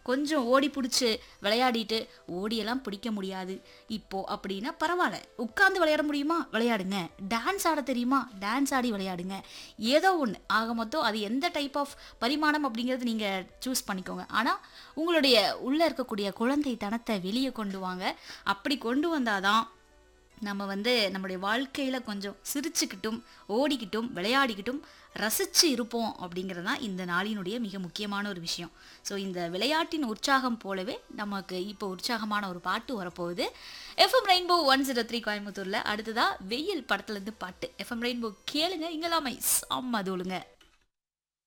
கொஞ்சம் ஓடி பிடிச்சி விளையாடிட்டு ஓடியெல்லாம் பிடிக்க முடியாது இப்போ அப்படின்னா பரவாயில்ல உட்கார்ந்து விளையாட முடியுமா விளையாடுங்க டான்ஸ் ஆட தெரியுமா டான்ஸ் ஆடி விளையாடுங்க ஏதோ ஒன்று ஆக மொத்தம் அது எந்த டைப் ஆஃப் பரிமாணம் அப்படிங்கிறது நீங்கள் சூஸ் பண்ணிக்கோங்க ஆனால் உங்களுடைய உள்ளே இருக்கக்கூடிய குழந்தை தனத்தை வெளியே கொண்டு வாங்க அப்படி கொண்டு வந்தாதான் நம்ம வந்து நம்மளுடைய வாழ்க்கையில் கொஞ்சம் சிரிச்சுக்கிட்டும் ஓடிக்கிட்டும் விளையாடிக்கிட்டும் ரசித்து இருப்போம் அப்படிங்கிறது தான் இந்த நாளினுடைய மிக முக்கியமான ஒரு விஷயம் ஸோ இந்த விளையாட்டின் உற்சாகம் போலவே நமக்கு இப்போ உற்சாகமான ஒரு பாட்டு வரப்போகுது FM rainbow one zero three கோயம்புத்தூரில் அடுத்ததாக வெயில் படத்துலேருந்து பாட்டு எஃப்எம் ரெயின்போ கேளுங்க இங்கெல்லாமே செம்ம தோளுங்க